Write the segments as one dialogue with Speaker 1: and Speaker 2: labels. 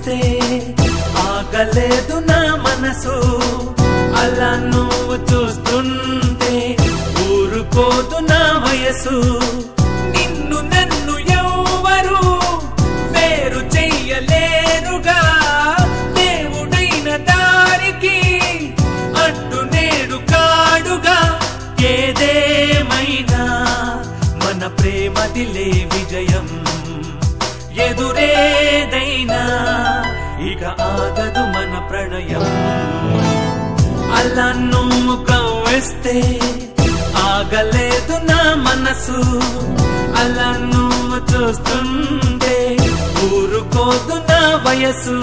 Speaker 1: వస్తే ఆగలేదు నా మనసు అలా నువ్వు చూస్తుంటే ఊరుకోదు నా వయసు నిన్ను నన్ను ఎవ్వరు వేరు చెయ్యలేరుగా దేవుడైన దారికి అడ్డు నేడు కాడుగా ఏదేమైనా మన ప్రేమదిలే విజయం ఎదురేదైనా ఇక ఆగదు మన ప్రణయం అలా నువ్వు కవ్వేస్తే ఆగలేదు నా మనసు అలా నువ్వు చూస్తుంటే ఊరుకోదు నా వయసు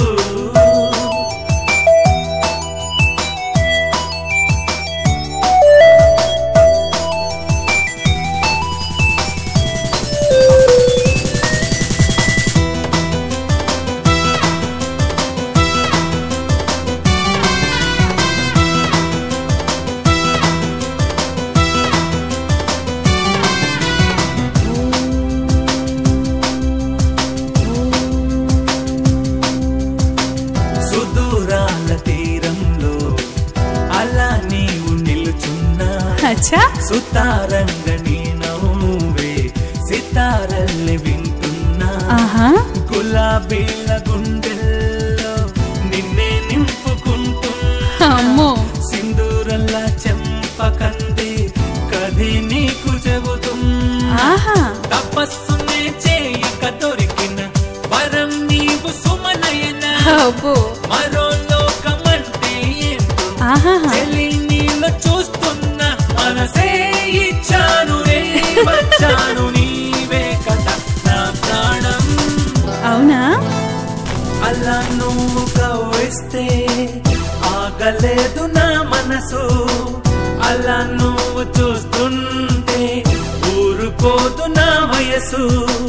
Speaker 1: సుదూరాల తీరంలో అలా నీవు నిలుచున్నా
Speaker 2: అచ్చా
Speaker 1: సుతారంగ నీ నవ్వే సితారల్ని వింటున్నా
Speaker 2: ఆహా
Speaker 1: గులాబీల గుండెల్లో నిన్నే నింపుకుంటున్నా
Speaker 2: అమ్మో
Speaker 1: సింధూరల్లా చెంపకంది కది నీకు చెబుతున్నా
Speaker 2: ఆహా
Speaker 1: తపస్సునే చేయక దొరికిన వరం నీవు సుమనయన
Speaker 2: అబ్బో
Speaker 1: మరో లోకమంటే ఏంటో
Speaker 2: ఆహా
Speaker 1: చెల్లి నీలో చూస్తున్న మనసే ఇచ్చాను రే వచ్చాను నీవే కదా నా ప్రాణం
Speaker 2: అవునా
Speaker 1: అలా నువ్వు కవ్విస్తే ఆగలేదు నా మనసు అలా నువ్వు చూస్తుంటే ఊరుకోదు నా వయసు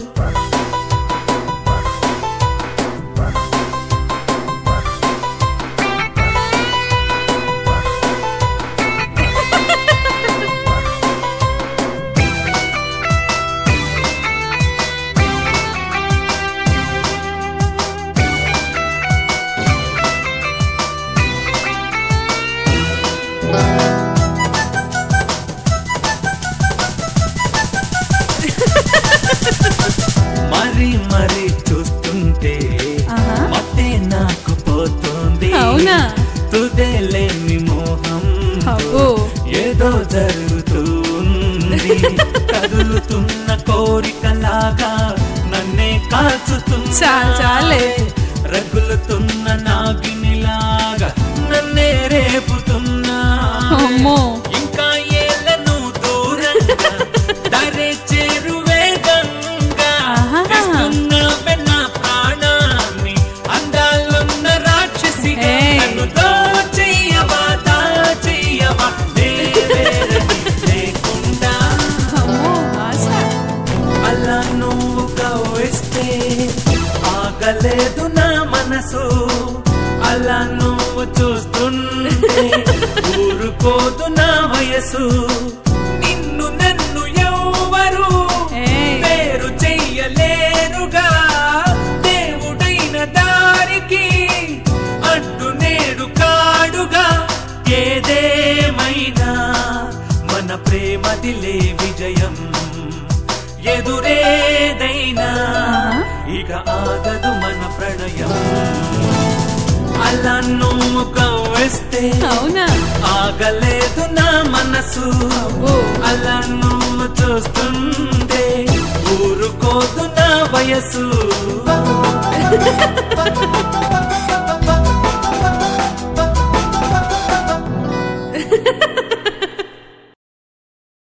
Speaker 1: మరి మరి చూస్తుంటే
Speaker 2: ఆహా.
Speaker 1: మతే నాకు పోతుంది
Speaker 2: అవునా?
Speaker 1: తుదే లేని మోహం
Speaker 2: అబ్బో.
Speaker 1: ఏదో జరుగుతూ ఉంది కదులుతున్న కోరికలాగా నన్నే కాచుతున్నా
Speaker 2: చాలు, చాలే.
Speaker 1: రగులుతున్న నాగినిలాగా నన్నే రేపుతున్నా
Speaker 2: అమ్మో
Speaker 1: ఇంకా ఏళ్ళను దూరంగా దరే చేరువే గంగా
Speaker 2: ఆహా.
Speaker 1: ఇస్తున్నావే నా ప్రాణాన్ని అందాలున్న రాక్షసిగా
Speaker 2: ఏయ్.
Speaker 1: నన్ను దోచెయ్యవా దాచెయ్యవా లేవేరని లేకుండా
Speaker 2: అమ్మో ఆశ
Speaker 1: అలా నువ్వు కవ్విస్తే ఆగలేదు నా మనసు అలా నువ్వు చూస్తుంటే ఊరుకోదు నా వయసు నిన్ను నన్ను ఎవ్వరు
Speaker 2: ఏయ్.
Speaker 1: వేరు చెయ్యలేరుగా దేవుడైన దారికి అడ్డు నేడు కాడుగా ఏదేమైనా మన ప్రేమదిలే విజయం ఎదురేదైనా ఇక ఆగదు మన ప్రణయం అలా నువ్వు కవ్వేస్తే
Speaker 2: అవునా
Speaker 1: ఆగలేదు నా మనసు
Speaker 2: అబ్బో.
Speaker 1: అలా నువ్వు చూస్తుంటే ఊరుకోదు నా వయసు